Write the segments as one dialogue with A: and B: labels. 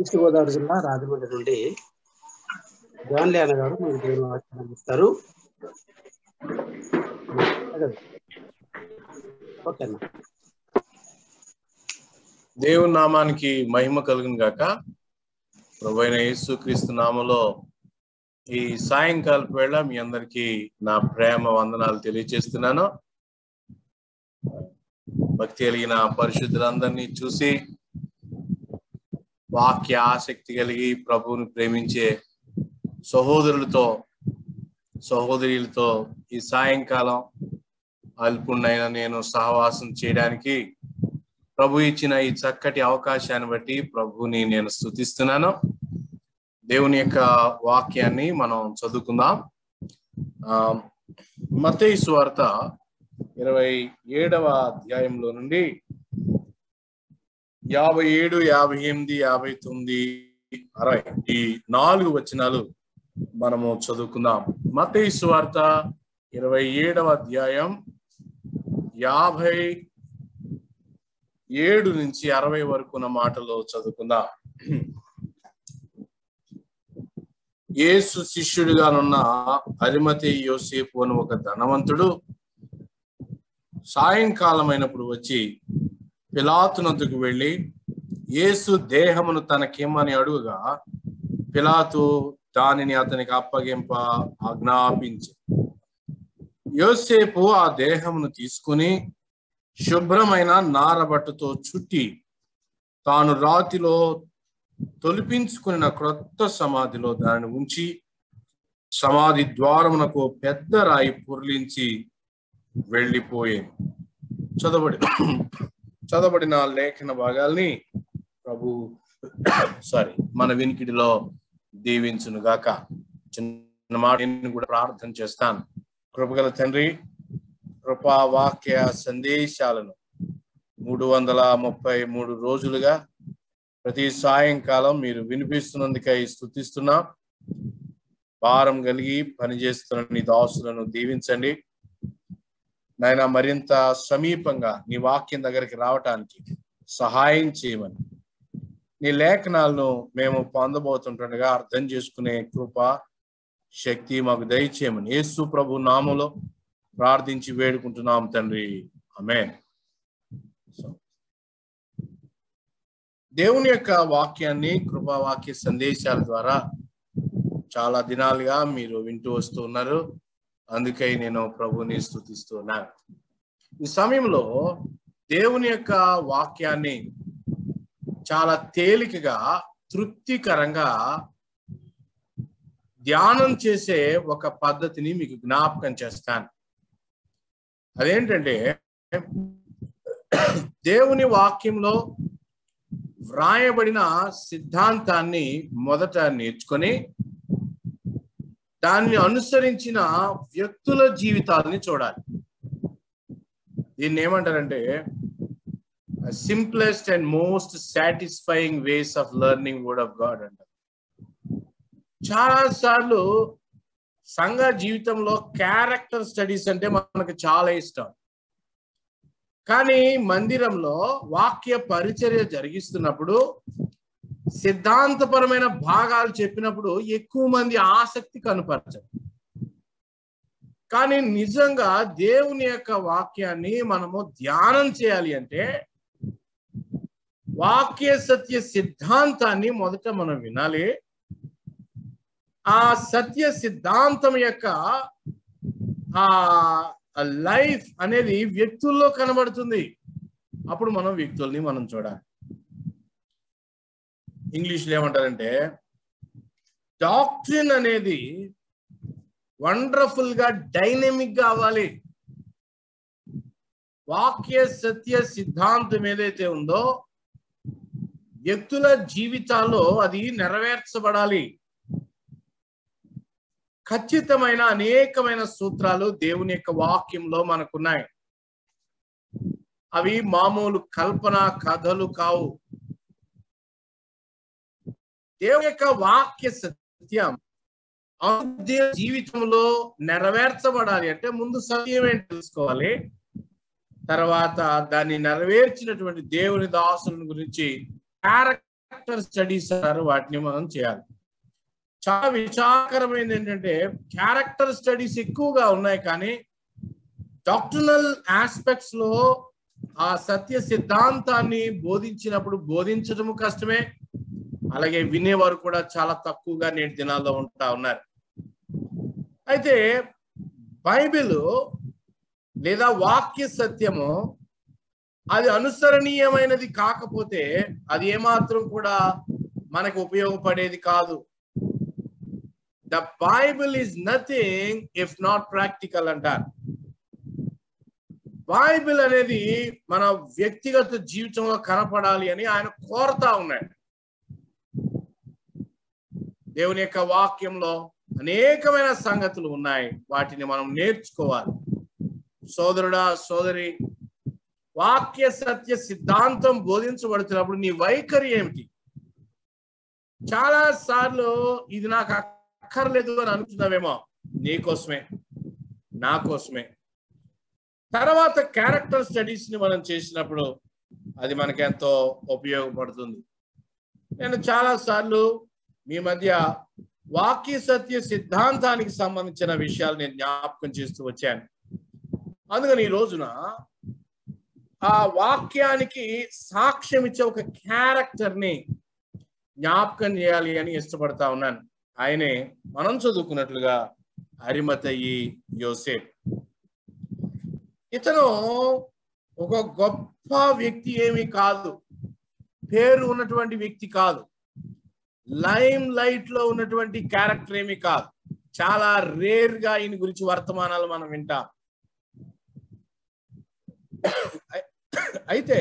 A: East Godavari జిల్లా రాజమండ్రి నుండి జాన్లీ అన్న గారు మీరు దేవుని వాక్యాన్ని ఇస్తారు ఓకే అన్న
B: దేవుని నామానికి మహిమ కలుగును గాక ప్రభు అయిన యేసు క్రీస్తు నామలో ఈ సాయంకాల వేళ మీ అందరికీ నా ప్రేమ వందనాలు తెలియజేస్తున్నాను భక్తి కలిగిన పరిశుద్ధులందరినీ చూసి వాక్య ఆసక్తి కలిగి ప్రభువుని ప్రేమించే సహోదరులతో సహోదరులతో ఈ సాయంకాలం అల్పుణ్ణైన నేను సహవాసం చేయడానికి ప్రభు ఇచ్చిన ఈ చక్కటి అవకాశాన్ని బట్టి ప్రభుని నేను స్థుతిస్తున్నాను దేవుని యొక్క వాక్యాన్ని మనం చదువుకుందాం ఆ మతయి వార్త ఇరవై ఏడవ అధ్యాయంలో నుండి యాభై ఏడు యాభై ఎనిమిది యాభై తొమ్మిది అరవై ఈ నాలుగు వచనాలు మనము చదువుకుందాం మతయి వార్త ఇరవై ఏడవ అధ్యాయం యాభై ఏడు నుంచి అరవై వరకు ఉన్న మాటలు చదువుకుందాం యేసు శిష్యుడిగానున్న అరిమతి యోసేపు అని ఒక ధనవంతుడు సాయంకాలం అయినప్పుడు వచ్చి పిలాతునందుకు వెళ్ళి యేసు దేహమును తనకేమని అడుగుగా పిలాతు దానిని అతనికి అప్పగింప ఆజ్ఞాపించి యోసేపు ఆ దేహమును తీసుకుని శుభ్రమైన నారబట్టతో చుట్టి తాను రాతిలో తొలిపించుకున్న క్రొత్త సమాధిలో దానిని ఉంచి సమాధి ద్వారమునకు పెద్ద రాయి పుర్లించి వెళ్ళిపోయింది చదవబడి చదవబడిన లేఖన భాగాల్ని ప్రభు సారీ మన వినికిడిలో దీవించును గాక చిన్న మాట నేను కూడా ప్రార్థన చేస్తాను కృపగల తండ్రి కృపా వాక్య సందేశాలను మూడు వందల ముప్పై మూడు రోజులుగా ప్రతి సాయంకాలం మీరు వినిపిస్తున్నందుకై స్థుతిస్తున్నాం భారం కలిగి పనిచేస్తున్న నీ దాసులను దీవించండి నాయన మరింత సమీపంగా నీ వాక్యం దగ్గరికి రావటానికి సహాయం చేయమని నీ లేఖనాలను మేము పొందబోతుండగా అర్థం చేసుకునే కృప శక్తి మాకు దయచేయమని యేసు ప్రభు నామలో ప్రార్థించి వేడుకుంటున్నాం తండ్రి అమే దేవుని యొక్క వాక్యాన్ని కృపావాక్య సందేశాల ద్వారా చాలా దినాలుగా మీరు వింటూ వస్తూ ఉన్నారు అందుకై నేను ప్రభుని స్థుతిస్తూ ఉన్నాను ఈ సమయంలో దేవుని యొక్క వాక్యాన్ని చాలా తేలికగా తృప్తికరంగా ధ్యానం చేసే ఒక పద్ధతిని మీకు జ్ఞాపకం చేస్తాను అదేంటంటే దేవుని వాక్యంలో వ్రాయబడిన సిద్ధాంతాన్ని మొదట నేర్చుకొని దాన్ని అనుసరించిన వ్యక్తుల జీవితాలని చూడాలి దీన్ని ఏమంటారంటే simplest and most satisfying ways of learning word of God అంటారు చాలా సార్లు సంఘ జీవితంలో క్యారెక్టర్ స్టడీస్ అంటే మనకు చాలా ఇష్టం కానీ మందిరంలో వాక్య పరిచర్య జరిగిస్తున్నప్పుడు సిద్ధాంతపరమైన భాగాలు చెప్పినప్పుడు ఎక్కువ మంది ఆసక్తి కనపరచరు కానీ నిజంగా దేవుని యొక్క వాక్యాన్ని మనము ధ్యానం చేయాలి అంటే వాక్య సత్య సిద్ధాంతాన్ని మొదట మనం వినాలి ఆ సత్య సిద్ధాంతం యొక్క ఆ లైఫ్ అనేది వ్యక్తుల్లో కనబడుతుంది అప్పుడు మనం వ్యక్తుల్ని మనం చూడాలి ఇంగ్లీష్లో ఏమంటారంటే డాక్ట్రిన్ అనేది వండర్ఫుల్ గా డైనమిక్ గా అవ్వాలి వాక్య సత్య సిద్ధాంతం ఏదైతే ఉందో వ్యక్తుల జీవితాల్లో అది నెరవేర్చబడాలి ఖచ్చితమైన అనేకమైన సూత్రాలు దేవుని యొక్క వాక్యంలో మనకున్నాయి అవి మామూలు కల్పన కథలు కావు దేవుని యొక్క వాక్య సత్యం జీవితంలో నెరవేర్చబడాలి అంటే ముందు సత్యం ఏంటి తెలుసుకోవాలి తర్వాత దాన్ని నెరవేర్చినటువంటి దేవుని దాసులను గురించి క్యారెక్టర్ క్యారెక్టర్ స్టడీస్ అన్నారు వాటిని మనం చేయాలి చాలా విచారకరమైనది ఏంటంటే క్యారెక్టర్ స్టడీస్ ఎక్కువగా ఉన్నాయి కానీ డాక్టర్నల్ ఆస్పెక్ట్స్ లో ఆ సత్య సిద్ధాంతాన్ని బోధించినప్పుడు బోధించడము కష్టమే అలాగే వినేవారు కూడా చాలా తక్కువగా నేటి దినాల్లో ఉంటా ఉన్నారు అయితే బైబిల్ లేదా వాక్య సత్యము అది అనుసరణీయమైనది కాకపోతే అది ఏమాత్రం కూడా మనకు ఉపయోగపడేది కాదు the Bible is nothing if not practical అంటారు బైబిల్ అనేది మన వ్యక్తిగత జీవితంలో కనపడాలి అని ఆయన కోరుతా ఉన్నాడు దేవుని యొక్క వాక్యంలో అనేకమైన సంగతులు ఉన్నాయి వాటిని మనం నేర్చుకోవాలి సోదరుడా సోదరి వాక్య సత్య సిద్ధాంతం బోధించబడుతున్నప్పుడు నీ వైఖరి ఏమిటి చాలా సార్లు ఇది నాకు అక్కర్లేదు అని అనుకున్నావేమో నీకోసమే నా కోసమే తర్వాత క్యారెక్టర్ స్టడీస్ ని మనం చేసినప్పుడు అది మనకి ఎంతో ఉపయోగపడుతుంది నేను చాలా సార్లు మీ మధ్య వాక్య సత్య సిద్ధాంతానికి సంబంధించిన విషయాలు నేను జ్ఞాపకం చేస్తూ వచ్చాను అందుకని ఈ రోజున ఆ వాక్యానికి సాక్ష్యం ఇచ్చే ఒక క్యారెక్టర్ ని జ్ఞాపకం చేయాలి అని ఇష్టపడతా ఉన్నాను ఆయనే మనం చదువుకున్నట్లుగా అరిమతయి యోసేప్ ఇతను ఒక గొప్ప వ్యక్తి ఏమీ కాదు పేరు ఉన్నటువంటి వ్యక్తి కాదు లైమ్ లైట్ లో ఉన్నటువంటి క్యారెక్టర్ ఏమీ కాదు చాలా రేర్ గా ఈయన గురించి వర్తమానాలు మనం వింటాం అయితే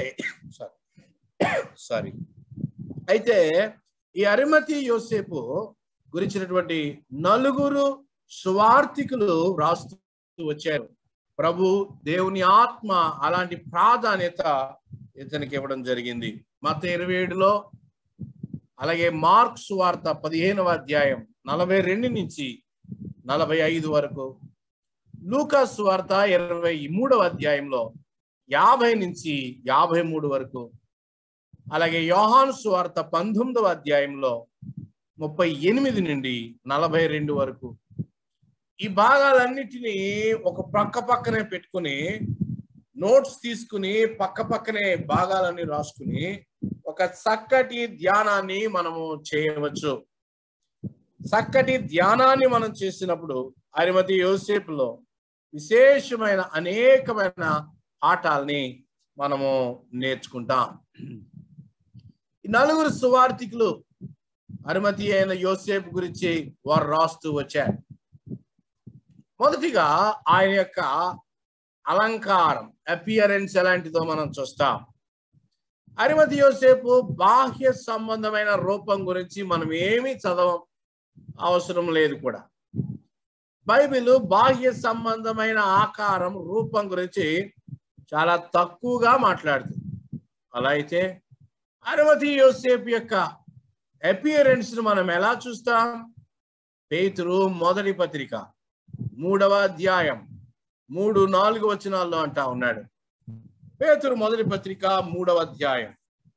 B: సారీ అయితే ఈ అరిమతి యోసేపు గురించినటువంటి నలుగురు సువార్థికులు రాస్తూ వచ్చారు ప్రభు దేవుని ఆత్మ అలాంటి ప్రాధాన్యత ఇతనికి ఇవ్వడం జరిగింది మత ఇరవై ఏడులో అలాగే మార్క్స్ వార్త పదిహేనవ అధ్యాయం నలభై రెండు నుంచి నలభై ఐదు వరకు లూకాస్ వార్త ఇరవై మూడవ అధ్యాయంలో యాభై నుంచి యాభై మూడు వరకు అలాగే యోహాను సువార్త పంతొమ్మిదవ అధ్యాయంలో ముప్పై ఎనిమిది నుండి నలభై రెండు వరకు ఈ భాగాలన్నిటినీ ఒక పక్క పక్కనే పెట్టుకుని నోట్స్ తీసుకుని పక్క పక్కనే భాగాలన్నీ రాసుకుని ఒక చక్కటి ధ్యానాన్ని మనము చేయవచ్చు చక్కటి ధ్యానాన్ని మనం చేసినప్పుడు అరిమతి యోసేపులో విశేషమైన అనేకమైన పాఠాలని మనము నేర్చుకుంటాం ఈ నలుగురు సువార్థికులు అరిమతి అయిన యోసేపు గురించి వారు రాస్తూ వచ్చారు మొదటిగా ఆయన యొక్క అలంకారం అపియరెన్స్ ఎలాంటిదో మనం చూస్తాం అరిమతి యోసేపు బాహ్య సంబంధమైన రూపం గురించి మనం ఏమీ చదవం అవసరం లేదు కూడా బైబిల్ బాహ్య సంబంధమైన ఆకారం రూపం గురించి చాలా తక్కువగా మాట్లాడుతుంది అలా అయితే అరవతి యోసేపు యొక్క అపియరెన్స్ ను మనం ఎలా చూస్తాం పేతురు మొదటి పత్రిక మూడవ అధ్యాయం మూడు నాలుగు వచనాల్లో అంటా ఉన్నాడు పేతురు మొదటి పత్రిక మూడవ అధ్యాయం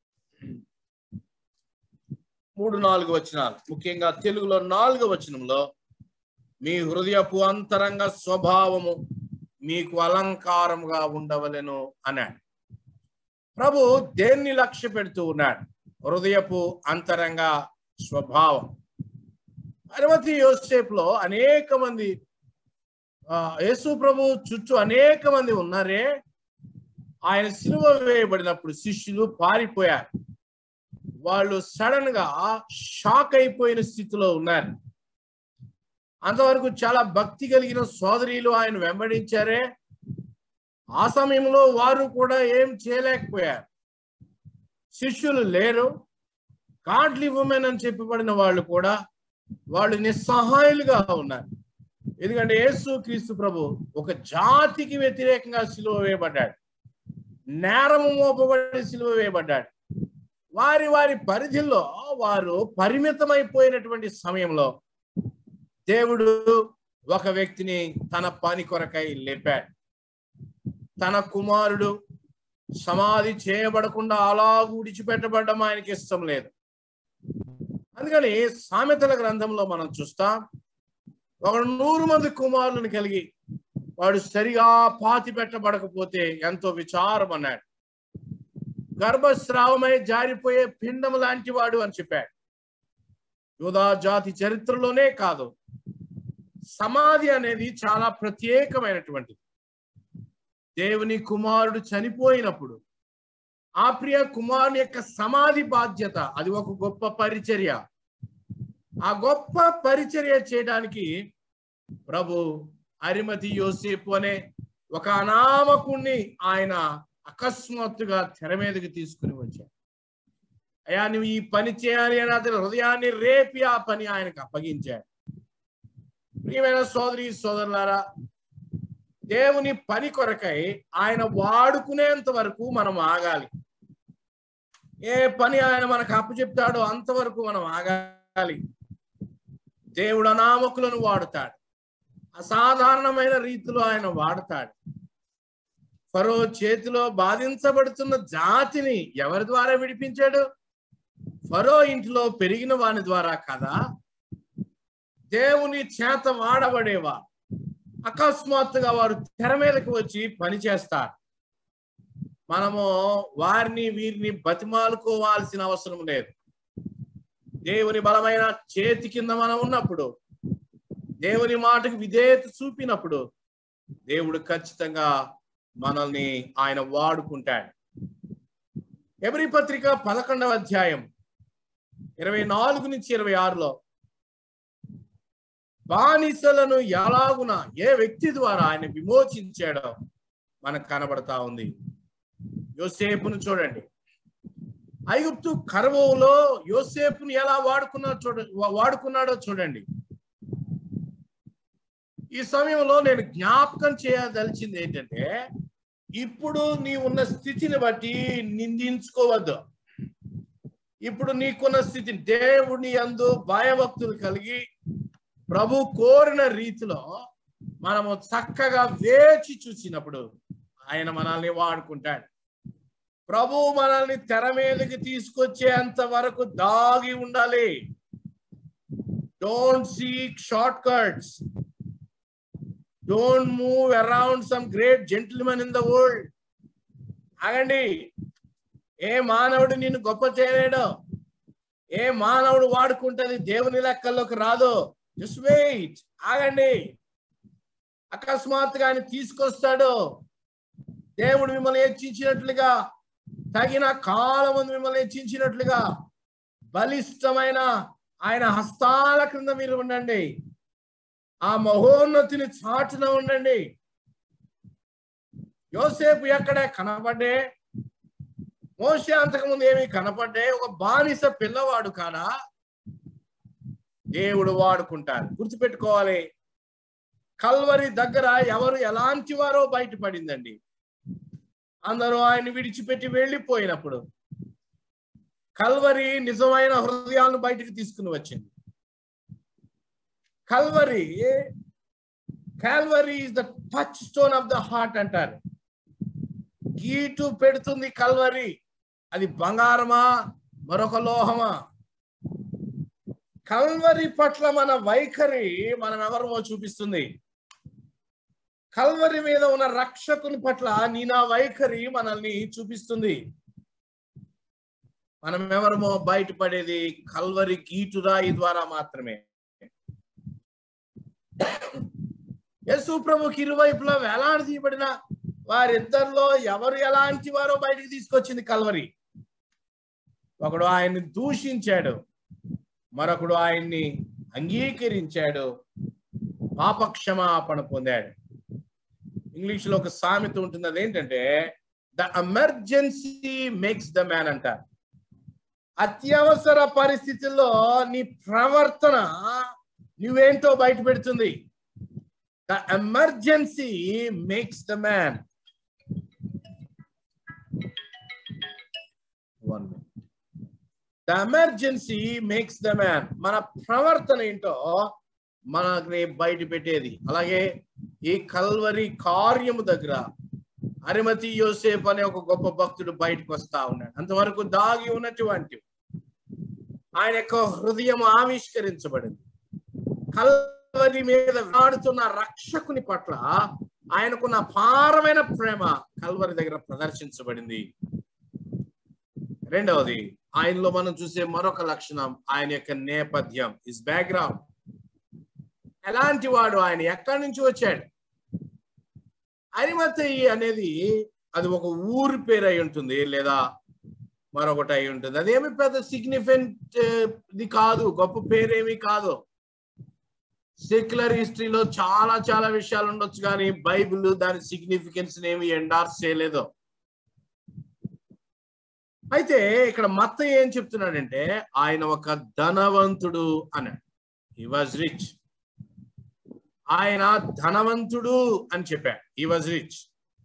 B: మూడు నాలుగు వచనాలు ముఖ్యంగా తెలుగులో నాలుగో వచనంలో మీ హృదయపు అంతరంగ స్వభావము మీకు అలంకారముగా ఉండవలెను అన్నాడు ప్రభు దేన్ని లక్ష్య పెడుతూ ఉన్నాడు హృదయపు అంతరంగ స్వభావం అరవతి యోసేపులో అనేక మంది యేసు ప్రభు చుట్టూ అనేక మంది ఉన్నారే ఆయన సిలువ వేయబడినప్పుడు శిష్యులు పారిపోయారు వాళ్ళు సడన్ గా షాక్ అయిపోయిన స్థితిలో ఉన్నారు అంతవరకు చాలా భక్తి కలిగిన సోదరీలు ఆయన వెంబడించారే ఆ సమయంలో వారు కూడా ఏం చేయలేకపోయారు శిష్యులు లేరు గాడ్లీ ఉమెన్ అని చెప్పబడిన వాళ్ళు కూడా వాళ్ళు నిస్సహాయులుగా ఉన్నారు ఎందుకంటే యేసు క్రీస్తు ప్రభు ఒక జాతికి వ్యతిరేకంగా సిలువ వేయబడ్డాడు నేరము మోపబడి సిలువ వేయబడ్డాడు వారి వారి పరిధిలో వారు పరిమితమైపోయినటువంటి సమయంలో దేవుడు ఒక వ్యక్తిని తన పని కొరకై లేపాడు తన కుమారుడు సమాధి చేయబడకుండా అలా విడిచిపెట్టబడడం ఆయనకి ఇష్టం లేదు అందుకని సామెతల గ్రంథంలో మనం చూస్తాం ఒక నూరు మంది కుమారులను కలిగి వాడు సరిగా పాతి పెట్టబడకపోతే ఎంతో విచారం అన్నాడు గర్భస్రావమై జారిపోయే పిండం లాంటి వాడు అని చెప్పాడు యోధా జాతి చరిత్రలోనే కాదు సమాధి అనేది చాలా ప్రత్యేకమైనటువంటిది దేవుని కుమారుడు చనిపోయినప్పుడు ఆ ప్రియ కుమారుని యొక్క సమాధి బాధ్యత అది ఒక గొప్ప పరిచర్య ఆ గొప్ప పరిచర్య చేయడానికి ప్రభు అరిమతి యోసేపు అనే ఒక అనామకుణ్ణి ఆయన అకస్మాత్తుగా తెర మీదకి తీసుకుని వచ్చాడు అయ్యా నువ్వు ఈ పని చేయాలి అని అతని హృదయాన్ని రేపి ఆ పని ఆయనకు అప్పగించాడు ప్రియమైన సోదరి సోదరులారా దేవుని పని కొరకై ఆయన వాడుకునేంత వరకు మనం ఆగాలి ఏ పని ఆయన మనకు అప్పచెప్తాడో అంతవరకు మనం ఆగాలి దేవుడు అనామకులను వాడుతాడు అసాధారణమైన రీతిలో ఆయన వాడతాడు ఫరో చేతిలో బాధించబడుతున్న జాతిని ఎవరి ద్వారా విడిపించాడు ఫరో ఇంట్లో పెరిగిన వాని ద్వారా కదా దేవుని చేత వాడబడేవా అకస్మాత్తుగా వారు తెర మీదకి వచ్చి పని చేస్తారు మనము వారిని వీరిని బతిమాలుకోవాల్సిన అవసరం లేదు దేవుని బలమైన చేతి కింద మనం ఉన్నప్పుడు దేవుని మాటకు విధేయత చూపినప్పుడు దేవుడు ఖచ్చితంగా మనల్ని ఆయన వాడుకుంటాడు ఎవరి పత్రిక పదకొండవ అధ్యాయం ఇరవై నాలుగు నుంచి ఇరవై ఆరులో బానిసలను ఎలాగున ఏ వ్యక్తి ద్వారా ఆయన విమోచించాడో మనకు కనబడతా ఉంది యోసేపును చూడండి ఐగుప్తు కరువులో యోసేపును ఎలా వాడుకున్నా చూడ వాడుకున్నాడో చూడండి ఈ సమయంలో నేను జ్ఞాపకం చేయదలిచింది ఏంటంటే ఇప్పుడు నీ ఉన్న స్థితిని బట్టి నిందించుకోవద్దు ఇప్పుడు నీకున్న స్థితి దేవుని అందు భయభక్తులు కలిగి ప్రభు కోరిన రీతిలో మనము చక్కగా వేచి చూసినప్పుడు ఆయన మనల్ని వాడుకుంటాడు ప్రభు మనల్ని తెర మీదకి తీసుకొచ్చేంత వరకు దాగి ఉండాలి don't seek short cuts don't move around some great gentlemen in the world ఆగండి ఏ మానవుడు నిన్ను గొప్ప చేయలేడు ఏ మానవుడు వాడుకుంటది దేవుని లెక్కల్లోకి రాదు జస్ట్ వెయిట్ ఆగండి అకస్మాత్తుగా ఆయన తీసుకొస్తాడు దేవుడు మిమ్మల్ని హెచ్చించినట్లుగా తగిన కాలం మిమ్మల్ని హెచ్చించినట్లుగా బలిష్టమైన ఆయన హస్తాల క్రింద మీరు ఉండండి ఆ మహోన్నతిని చాటున ఉండండి యోసేపు ఎక్కడ కనపడ్డే మోసే అంతకుముందు ఏమి కనపడ్డే ఒక బానిస పిల్లవాడు కాడా దేవుడు వాడుకుంటారు గుర్తుపెట్టుకోవాలి కల్వరి దగ్గర ఎవరు ఎలాంటి వారో బయటపడిందండి అందరూ ఆయన విడిచిపెట్టి వెళ్ళిపోయినప్పుడు కల్వరి నిజమైన హృదయాలను బయటికి తీసుకుని వచ్చింది Calvary Calvary is the touchstone of the heart అంటారు గీటు పెడుతుంది కల్వరి అది బంగారమా మరొక లోహమా కల్వరి పట్ల మన వైఖరి మనం ఎవరమో చూపిస్తుంది కల్వరి మీద ఉన్న రక్షకుని పట్ల నీ నా వైఖరి మనల్ని చూపిస్తుంది మనం ఎవరమో బయటపడేది కల్వరి గీటురాయి ద్వారా మాత్రమే యేసు ప్రభుకి ఇరువైపులా వేలాడదీయబడిన వారిద్దరిలో ఎవరు ఎలాంటి వారో బయటికి తీసుకొచ్చింది కల్వరి ఒకడు ఆయన్ని దూషించాడు మరొకడు ఆయన్ని అంగీకరించాడు పాపక్షమాపణ పొందాడు ఇంగ్లీష్ లో ఒక సామెత ఉంటుంది అదేంటంటే the emergency makes the man అంటారు అత్యవసర పరిస్థితుల్లో నీ ప్రవర్తన నువ్వేంటో బయట పెడుతుంది the emergency makes the man one the emergency makes the man మన ప్రవర్తన ఏంటో మనని బయట పెట్టేది అలాగే ఈ కల్వరి కార్యము దగ్గర అరిమతి యోసేపు అనే ఒక గొప్ప భక్తుడు బయటకు వస్తా ఉన్నాడు అంతవరకు దాగి ఉన్నటువంటి ఆయన యొక్క హృదయం ఆవిష్కరించబడింది కల్వరి మీద వాడుతున్న రక్షకుని పట్ల ఆయనకున్న అపారమైన ప్రేమ కల్వరి దగ్గర ప్రదర్శించబడింది రెండవది ఆయనలో మనం చూసే మరొక లక్షణం ఆయన యొక్క నేపథ్యం ఇస్ బ్యాక్గ్రౌండ్ ఎలాంటి వాడు ఆయన ఎక్కడి నుంచి వచ్చాడు అరిమతయి అనేది అది ఒక ఊరి పేరు అయి ఉంటుంది లేదా మరొకటి అయి ఉంటుంది అదేమి పెద్ద సిగ్నిఫికెంట్ ఇది కాదు గొప్ప పేరేమి కాదు సెక్యులర్ హిస్టరీలో చాలా చాలా విషయాలు ఉండొచ్చు కానీ బైబిల్ దాని సిగ్నిఫికెన్స్ ఏమి ఎండార్స్ చేయలేదు అయితే ఇక్కడ మత్త ఏం చెప్తున్నాడంటే ఆయన ఒక ధనవంతుడు అన్నాడు హీ వాజ్ రిచ్ ఆయన ధనవంతుడు అని చెప్పాడు హీ వాజ్ రిచ్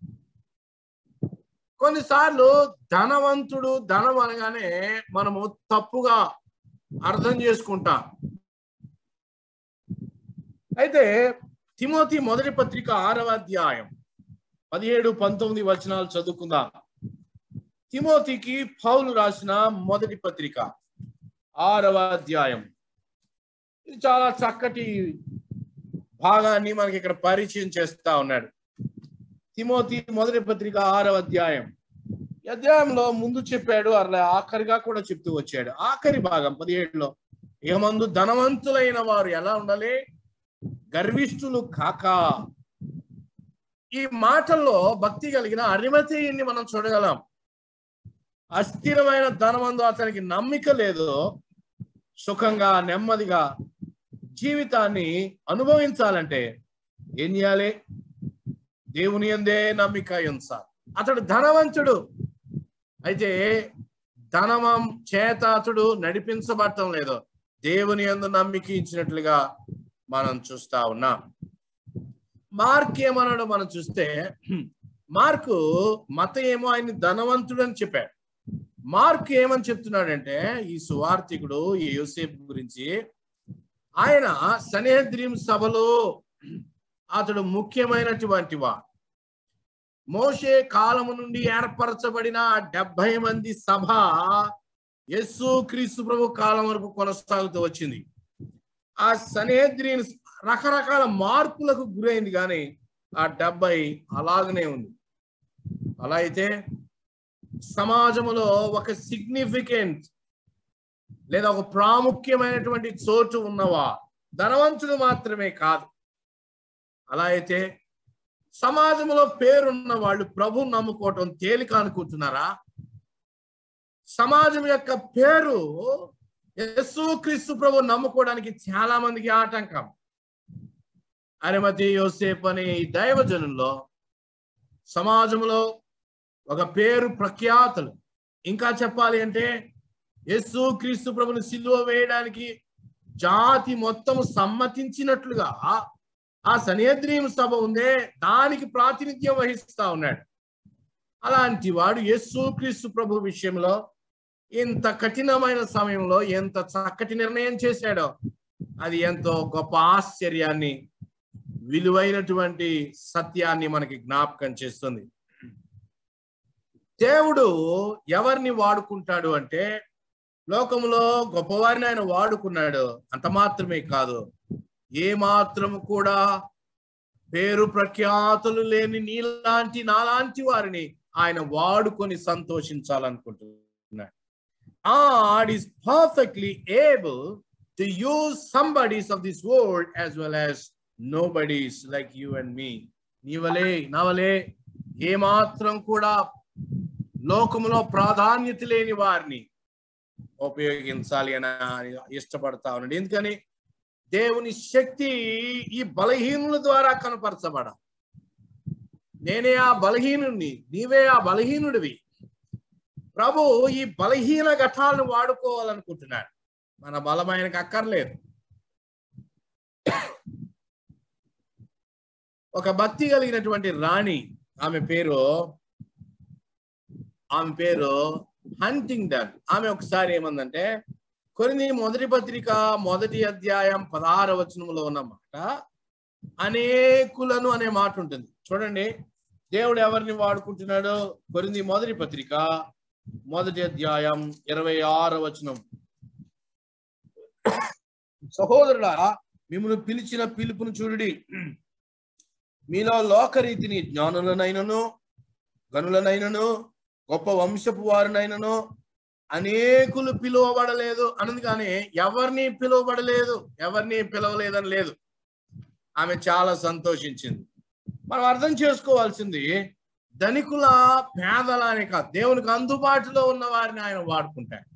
B: కొన్నిసార్లు ధనవంతుడు ధనం అనగానే మనము తప్పుగా అర్థం చేసుకుంటాం అయితే తిమోతి మొదటి పత్రిక ఆరవ అధ్యాయం పదిహేడు పంతొమ్మిది వచనాలు చదువుకుందాం తిమోతికి పౌలు రాసిన మొదటి పత్రిక ఆరవ అధ్యాయం ఇది చాలా చక్కటి భాగాన్ని మనకి ఇక్కడ పరిచయం చేస్తా ఉన్నాడు తిమోతి మొదటి పత్రిక ఆరవ అధ్యాయం ఈ అధ్యాయంలో ముందు చెప్పాడు అలా ఆఖరిగా కూడా చెప్తూ వచ్చాడు ఆఖరి భాగం పదిహేడులో ఇక మందు ధనవంతులైన వారు ఎలా ఉండాలి గర్విష్ఠులు కాక ఈ మాటల్లో భక్తి కలిగిన అరిమతేయుని మనం చూడగలం అస్థిరమైన ధనమందు అతనికి నమ్మిక లేదు సుఖంగా నెమ్మదిగా జీవితాన్ని అనుభవించాలంటే ఏం చేయాలి దేవుని ఎందే నమ్మిక ఉంచాలి అతడు ధనవంతుడు అయితే ధనమం చేత అతడు నడిపించబడటం లేదు దేవుని ఎందు నమ్మిక ఇచ్చినట్లుగా మనం చూస్తా ఉన్నాం మార్క్ ఏమన్నాడో మనం చూస్తే మార్కు మత ఏమో ఆయన ధనవంతుడు అని చెప్పాడు మార్క్ ఏమని చెప్తున్నాడంటే ఈ సువార్థికుడు ఈ యోసేపు గురించి ఆయన సనేద్రీం సభలో అతడు ముఖ్యమైనటువంటి వా మోషే కాలము నుండి ఏర్పరచబడిన డెబ్బై మంది సభ యస్సు క్రీస్తు ప్రభు కాలం వరకు కొనసాగుతూ వచ్చింది ఆ సనేద్రీన్ రకరకాల మార్పులకు గురైంది కానీ ఆ డెబ్బై అలాగనే ఉంది అలా అయితే సమాజంలో ఒక సిగ్నిఫికెంట్ లేదా ఒక ప్రాముఖ్యమైనటువంటి చోటు ఉన్నవా ధనవంతుడు మాత్రమే కాదు అలా అయితే సమాజంలో పేరున్న వాళ్ళు ప్రభు నమ్ముకోవటం తేలిక అనుకుంటున్నారా సమాజం యొక్క పేరు యస్సు క్రీస్తు ప్రభు నమ్ముకోవడానికి చాలా మందికి ఆటంకం అరిమతి యోసేపు అనే ఈ దైవజనుల్లో సమాజంలో ఒక పేరు ప్రఖ్యాతులు ఇంకా చెప్పాలి అంటే యస్సు క్రీస్తు ప్రభుని సిలువ వేయడానికి జాతి మొత్తం సమ్మతించినట్లుగా ఆ సనేద్రీం సభ ఉందే దానికి ప్రాతినిధ్యం వహిస్తా ఉన్నాడు అలాంటి వాడు యస్సు క్రీస్తు ప్రభు విషయంలో ఇంత కఠినమైన సమయంలో ఎంత చక్కటి నిర్ణయం చేశాడో అది ఎంతో గొప్ప ఆశ్చర్యాన్ని విలువైనటువంటి సత్యాన్ని మనకి జ్ఞాపకం చేస్తుంది దేవుడు ఎవరిని వాడుకుంటాడు అంటే లోకంలో గొప్పవారిని ఆయన వాడుకున్నాడు అంత మాత్రమే కాదు ఏ మాత్రం కూడా పేరు ప్రఖ్యాతులు లేని నీలాంటి నాలాంటి వారిని ఆయన వాడుకొని సంతోషించాలనుకుంటున్నాడు God is perfectly able to use somebodies of this world as well as nobodies like you and me. నీవలే నవలే ఏమాత్రం కూడా లోకములో ప్రాధాన్యత లేని వారిని ఉపయోగించాలి అని ఇష్టపడతా ఉన్నాడు ఎందుకని దేవుని శక్తి ఈ బలహీనుల ద్వారా కనపరచబడ నేనే ఆ బలహీనుడిని నీవే ఆ బలహీనుడివి ప్రభు ఈ బలహీన ఘటాలను వాడుకోవాలనుకుంటున్నాడు మన బలం ఆయనకు అక్కర్లేదు ఒక భక్తి కలిగినటువంటి రాణి ఆమె పేరు ఆమె పేరు హంటింగ్టన్ ఆమె ఒకసారి ఏమందంటే కొన్ని మొదటి పత్రిక మొదటి అధ్యాయం పదహార వచనంలో ఉన్న మాట అనేకులను అనే మాట ఉంటుంది చూడండి దేవుడు ఎవరిని వాడుకుంటున్నాడు కొరింది మొదటి పత్రిక మొదటి అధ్యాయం ఇరవై ఆరు వచనం సహోదరులారా మిమ్మల్ని పిలిచిన పిలుపును చూడుడి మీలో లోకరీతిని జ్ఞానులనైనను గనులనైనను గొప్ప వంశపు వారినైనను అనేకులు పిలువబడలేదు అన్నది కానీ ఎవరిని పిలువబడలేదు ఎవరిని పిలవలేదని లేదు ఆమె చాలా సంతోషించింది మనం అర్థం చేసుకోవాల్సింది ధనికుల పేదల అని కాదు దేవునికి అందుబాటులో ఉన్న వారిని ఆయన వాడుకుంటాడు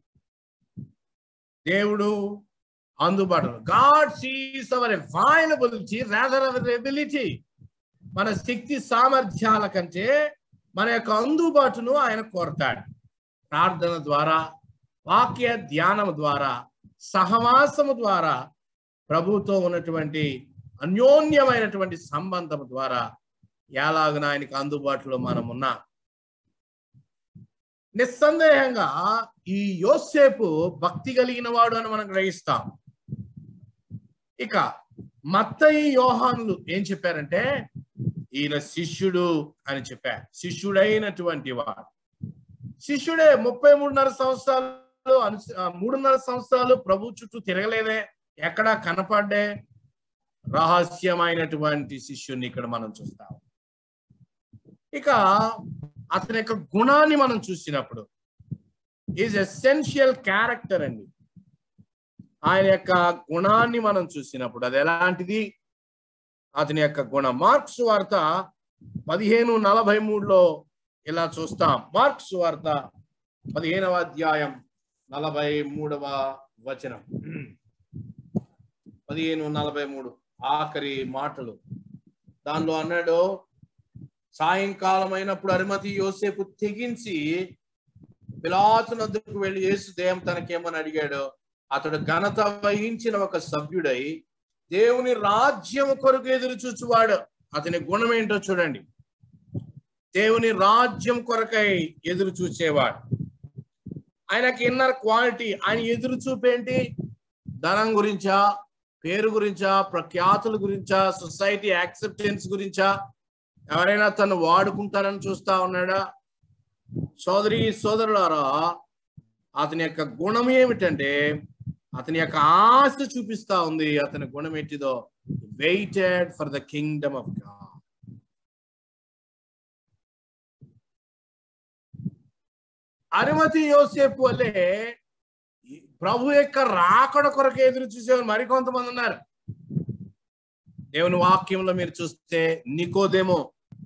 B: దేవుడు అందుబాటులో God sees our availability rather our ability మన శక్తి సామర్థ్యాల కంటే మన యొక్క అందుబాటును ఆయన కోరతాడు ప్రార్థన ద్వారా వాక్య ధ్యానం ద్వారా సహవాసము ద్వారా ప్రభుతో ఉన్నటువంటి అన్యోన్యమైనటువంటి సంబంధం ద్వారా ఎలాగన ఆయనకి అందుబాటులో మనం ఉన్నాం నిస్సందేహంగా ఈ యోసేపు భక్తి కలిగిన వాడు అని మనం గ్రహిస్తాం ఇక మత్తయి యోహానులు ఏం చెప్పారంటే ఈయన శిష్యుడు అని చెప్పారు శిష్యుడైనటువంటి వాడు శిష్యుడే ముప్పై మూడున్నర సంవత్సరాలు అను మూడున్నర సంవత్సరాలు ప్రభు చుట్టూ తిరగలేదే ఎక్కడా కనపడ్డే రహస్యమైనటువంటి శిష్యుని ఇక్కడ మనం చూస్తాం ఇక అతని యొక్క గుణాన్ని మనం చూసినప్పుడు ఈజ్ ఎసెన్షియల్ క్యారెక్టర్ అండి ఆయన యొక్క గుణాన్ని మనం చూసినప్పుడు అది ఎలాంటిది అతని యొక్క గుణం మార్క్స్ వార్త పదిహేను నలభై మూడులో ఇలా చూస్తాం మార్క్స్ వార్త పదిహేనవ అధ్యాయం నలభై మూడవ వచనం పదిహేను నలభై మూడు ఆఖరి మాటలు దానిలో అన్నాడు సాయంకాలం అయినప్పుడు అరిమతి యోసేపు తెగించి పిలాతు నద్దుకు వెళ్ళి యేసు దేవం తనకేమని అడిగాడు అతడు ఘనత వహించిన ఒక సభ్యుడై దేవుని రాజ్యం కొరకు ఎదురు చూచువాడు అతని గుణం ఏంటో చూడండి దేవుని రాజ్యం కొరకై ఎదురు చూసేవాడు ఆయనకి ఇన్నర్ క్వాలిటీ ఆయన ఎదురు చూపేంటి ధనం గురించా పేరు గురించా ప్రఖ్యాతుల గురించా సొసైటీ యాక్సెప్టెన్స్ గురించా ఎవరైనా తను వాడుకుంటారని చూస్తా ఉన్నాడా సోదరి సోదరులారా అతని యొక్క గుణం ఏమిటంటే అతని యొక్క ఆశ చూపిస్తా ఉంది అతని గుణం ఏంటిదో waited for the kingdom of God Arimathea యోసేపు వల్లే ప్రభు యొక్క రాకడ కొరకు ఎదురు చూసేవారు మరికొంతమంది ఉన్నారు దేవుని వాక్యంలో మీరు చూస్తే నికోదేమో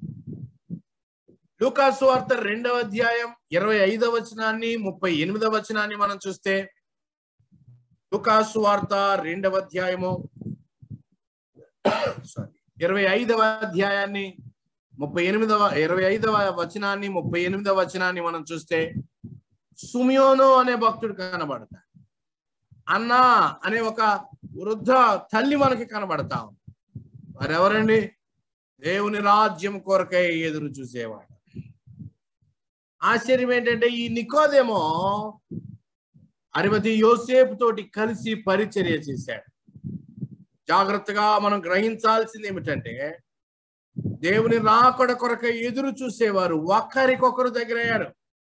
B: లూకాసు వార్త రెండవ అధ్యాయం ఇరవై ఐదవ వచనాన్ని ముప్పై ఎనిమిదవ వచనాన్ని మనం చూస్తే లూకాసు వార్త రెండవ అధ్యాయము సారీ ఇరవై ఐదవ అధ్యాయాన్ని ముప్పై ఎనిమిదవ ఇరవై ఐదవ వచనాన్ని ముప్పై ఎనిమిదవ వచనాన్ని మనం చూస్తే సుమియోను అనే భక్తుడు కనబడతాడు అన్నా అనే ఒక వృద్ధ తల్లి మనకి కనబడతా ఉంది వారెవరండి దేవుని రాజ్యం కొరకై ఎదురు చూసేవాడు ఆశ్చర్యం ఏంటంటే ఈ నికోదేమో అరిమతి యోసేపు తోటి కలిసి పరిచర్య చేశాడు జాగ్రత్తగా మనం గ్రహించాల్సింది ఏమిటంటే దేవుని రాకడ కొరకై ఎదురు చూసేవారు ఒకరికొకరు దగ్గరయ్యారు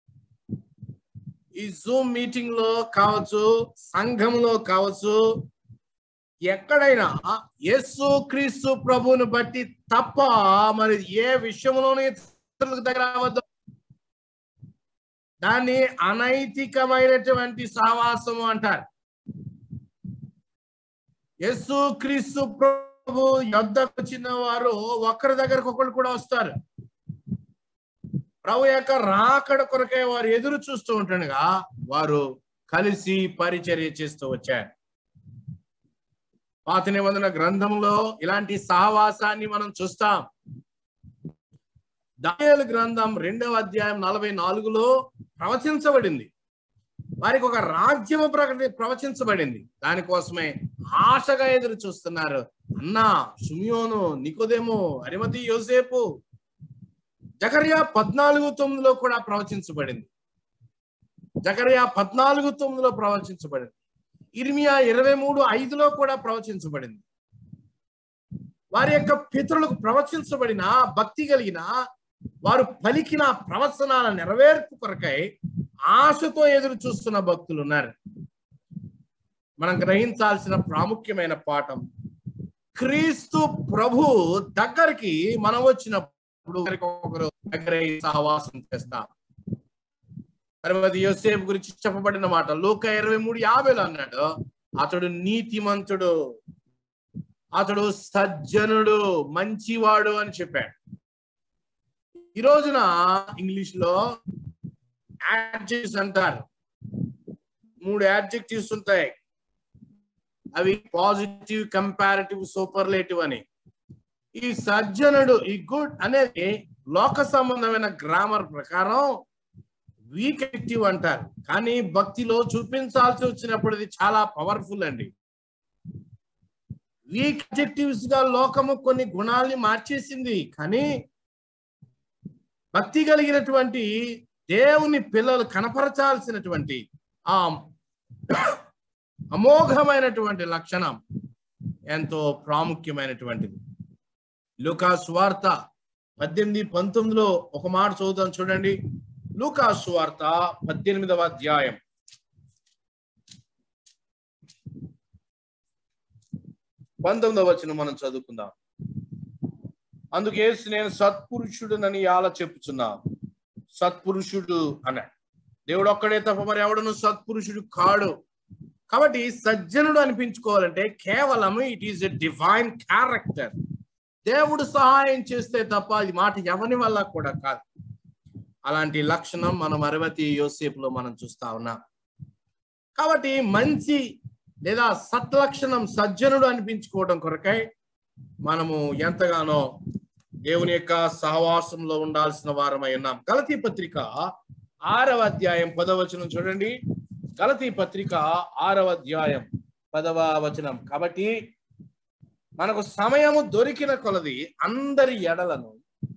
B: ఈ జూమ్ మీటింగ్ లో కావచ్చు సంఘంలో కావచ్చు ఎక్కడైనా యేసు క్రీస్తు ప్రభువుని బట్టి తప్ప మరి ఏ విషయంలోనే ఇతరులకు దగ్గర అవ్వద్దు దాన్ని అనైతికమైనటువంటి సహవాసము అంటారు యేసు క్రీస్తు ప్రభు యొద్దకు వచ్చిన వారు ఒకరి దగ్గరకు ఒకరు కూడా వస్తారు ప్రభు యొక్క రాకడ కొరకే వారు ఎదురు చూస్తూ ఉంటుండగా వారు కలిసి పరిచర్య చేస్తూ వచ్చారు పాత నిబంధన గ్రంథంలో ఇలాంటి సహవాసాన్ని మనం చూస్తాం దానియేలు గ్రంథం రెండవ అధ్యాయం నలభై నాలుగులో ప్రవచించబడింది వారికి ఒక రాజ్యము ప్రకటి ప్రవచించబడింది దానికోసమే ఆశగా ఎదురు చూస్తున్నారు అన్నా సుమియోను నికోదేమో అరిమతి యోసేపు జకర్యా పద్నాలుగు తొమ్మిదిలో కూడా ప్రవచించబడింది జకర్యా పద్నాలుగు తొమ్మిదిలో ప్రవచించబడింది ఇర్మియా ఇరవై మూడు ఐదులో కూడా ప్రవచించబడింది వారి యొక్క పితరులకు ప్రవచించబడిన భక్తి కలిగిన వారు పలికిన ప్రవచనాల నెరవేర్పు కొరకై ఆశతో ఎదురు చూస్తున్న భక్తులు ఉన్నారు మనం గ్రహించాల్సిన ప్రాముఖ్యమైన పాఠం క్రీస్తు ప్రభు దగ్గరికి మనం వచ్చినప్పుడు ఒకరు దగ్గర సహవాసం చేస్తాం తర్వాత యోసేపు గురించి చెప్పబడిన మాట లోక ఇరవై మూడు యాభైలో అన్నాడు అతడు నీతిమంతుడు అతడు సజ్జనుడు మంచివాడు అని చెప్పాడు ఈ రోజున ఇంగ్లీష్ లో యాడ్జెక్టివ్స్ అంటారు మూడు యాడ్జెక్టివ్స్ ఉంటాయి అవి పాజిటివ్ కంపారిటివ్ సూపర్లేటివ్ అని ఈ సజ్జనుడు ఈ గుడ్ అనేది లోక సంబంధమైన గ్రామర్ ప్రకారం వీక్ యాక్టివ్ అంటారు కానీ భక్తిలో చూపించాల్సి వచ్చినప్పుడు ఇది చాలా పవర్ఫుల్ అండి వీక్ అబ్జెక్టివ్స్ గా లోకము కొన్ని గుణాల్ని మార్చేసింది కానీ భక్తి కలిగినటువంటి దేవుని పిల్లలు కనపరచాల్సినటువంటి ఆ అమోఘమైనటువంటి లక్షణం ఎంతో ప్రాముఖ్యమైనటువంటిది లూకాస్ వార్త పద్దెనిమిది పంతొమ్మిదిలో ఒక మాట చదువుతాం చూడండి లూకాస్ వార్త పద్దెనిమిదవ అధ్యాయం పంతొమ్మిదవ వచ్చిన మనం చదువుకుందాం అందుకేసి నేను సత్పురుషుడునని యాల చెప్పుచున్నా సత్పురుషుడు అన్నాడు దేవుడు ఒక్కడే తప్ప మరి ఎవడను సత్పురుషుడు కాడు కాబట్టి సజ్జనుడు అనిపించుకోవాలంటే కేవలం it is a divine character దేవుడు సహాయం చేస్తే తప్ప అది మాట ఎవరి వల్ల కూడా కాదు అలాంటి లక్షణం మనం అరవతి యోసేపులో మనం చూస్తా ఉన్నాం కాబట్టి మంచి లేదా సత్లక్షణం సజ్జనుడు అనిపించుకోవడం కొరకై మనము ఎంతగానో దేవుని యొక్క సహవాసంలో ఉండాల్సిన వారమై ఉన్నాం గలతీ పత్రిక ఆరవ అధ్యాయం పదవచనం చూడండి గలతీ పత్రిక ఆరవ అధ్యాయం పదవ వచనం కాబట్టి మనకు సమయము దొరికిన కొలది అందరి ఎడలను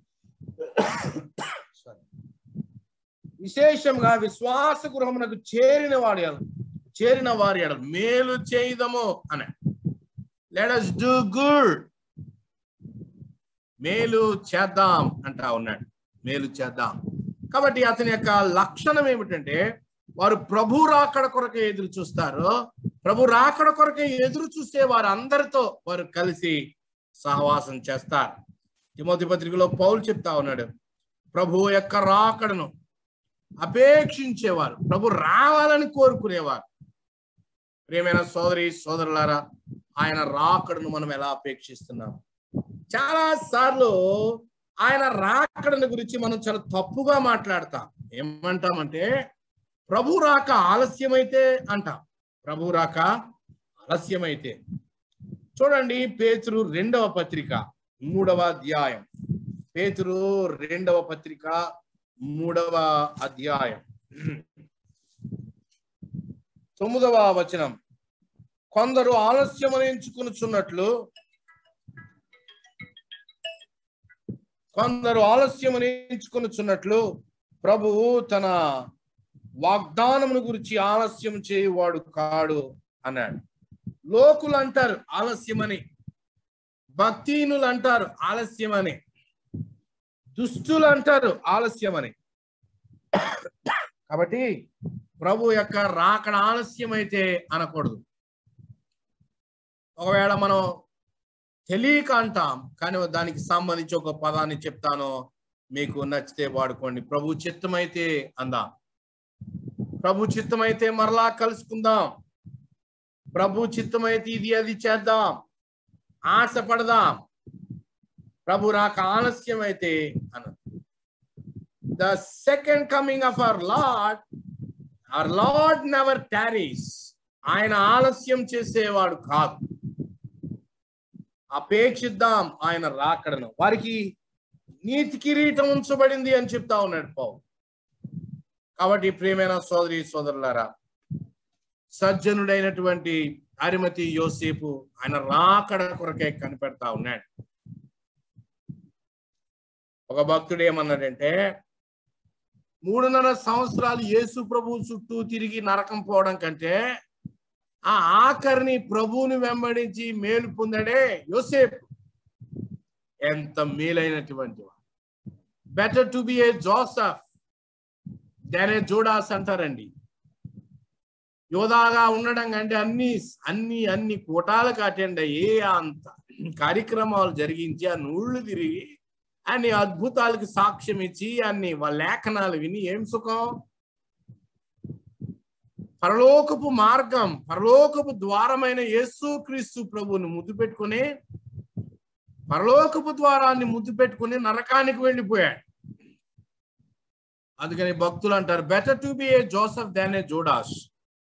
B: విశేషంగా విశ్వాస గృహమునకు చేరిన వాడి ఎడల- చేరిన వారి ఎడల మేలు చేయదము అనే లెట్ డూ గుడ్ మేలు చేద్దాం అంటా ఉన్నాడు మేలు చేద్దాం కాబట్టి అతని యొక్క లక్షణం ఏమిటంటే వారు ప్రభు రాకడ కొరకే ఎదురు చూస్తారు ప్రభు రాకడ కొరకే ఎదురు చూసే వారు అందరితో వారు కలిసి సహవాసం చేస్తారు తిమోతి పత్రికలో పౌలు చెప్తా ఉన్నాడు ప్రభు యొక్క రాకడను అపేక్షించేవారు ప్రభు రావాలని కోరుకునేవారు ప్రియమైన సోదరి సోదరులారా ఆయన రాకడను మనం ఎలా అపేక్షిస్తున్నాం చాలా సార్లు ఆయన రాకడని గురించి మనం చాలా తప్పుగా మాట్లాడతాం ఏమంటామంటే ప్రభు రాక ఆలస్యమైతే అంటాం ప్రభు రాక ఆలస్యమైతే చూడండి పేతురు రెండవ పత్రిక మూడవ అధ్యాయం పేతురు రెండవ పత్రిక మూడవ అధ్యాయం తొమ్మిదవ వచనం కొందరు ఆలస్యమని ఎంచుకునుచున్నట్లు కొందరు ఆలస్యమని ఎంచుకొనుచున్నట్లు ప్రభువు తన వాగ్దానమును గురించి ఆలస్యం చేయువాడు కాడు అన్నాడు లోకులు అంటారు ఆలస్యమని భక్తిహీనులు అంటారు ఆలస్యమని దుష్టులు అంటారు ఆలస్యమని కాబట్టి ప్రభు యొక్క రాకడ ఆలస్యమైతే అనకూడదు ఒకవేళ మనం తెలియక అంటాం కానీ దానికి సంబంధించి ఒక పదాన్ని చెప్తాను మీకు నచ్చితే వాడుకోండి ప్రభు చిత్తమైతే అందాం ప్రభు చిత్తమైతే మరలా కలుసుకుందాం ప్రభు చిత్తమైతే ఇది అది చేద్దాం ఆశపడదాం ప్రభు రాక ఆలస్యం అయితే అన the second coming of our lord our lord never tarries ఆయన ఆలస్యం చేసేవాడు కాదు అపేక్షిద్దాం ఆయన రాకడను వారికి నీతి కిరీటం ఉంచబడింది అని చెప్తా ఉన్నాడు పౌలు కాబట్టి ప్రియమైన సోదరి సోదరులారా సజ్జనుడైనటువంటి అరిమతి యోసేపు ఆయన రాకడ కొరకే కనిపెడతా ఉన్నాడు ఒక భక్తుడు ఏమన్నాడంటే మూడున్నర సంవత్సరాలు యేసు ప్రభు చుట్టూ తిరిగి నరకం పోవడం కంటే ఆ ఆఖరిని ప్రభువుని వెంబడించి మేలు పొందాడే యోసేపు ఎంత మేలైనటువంటి better to be a Joseph then a Judas అంటారండి యోధాగా ఉండడం కంటే అన్ని అన్ని అన్ని కూటాలకు అటెండ్ అయ్యి అంత కార్యక్రమాలు జరిగించి ఆ నూళ్ళు తిరిగి అన్ని అద్భుతాలకు సాక్ష్యం ఇచ్చి అన్ని వాళ్ళ లేఖనాలు విని ఏం సుఖం పరలోకపు మార్గం పరలోకపు ద్వారమైన యేసు క్రీస్తు ప్రభువుని ముద్దు పెట్టుకుని పరలోకపు ద్వారాన్ని ముద్దు పెట్టుకుని నరకానికి వెళ్ళిపోయాడు అందుకని భక్తులు అంటారు better to be a Joseph than a Judas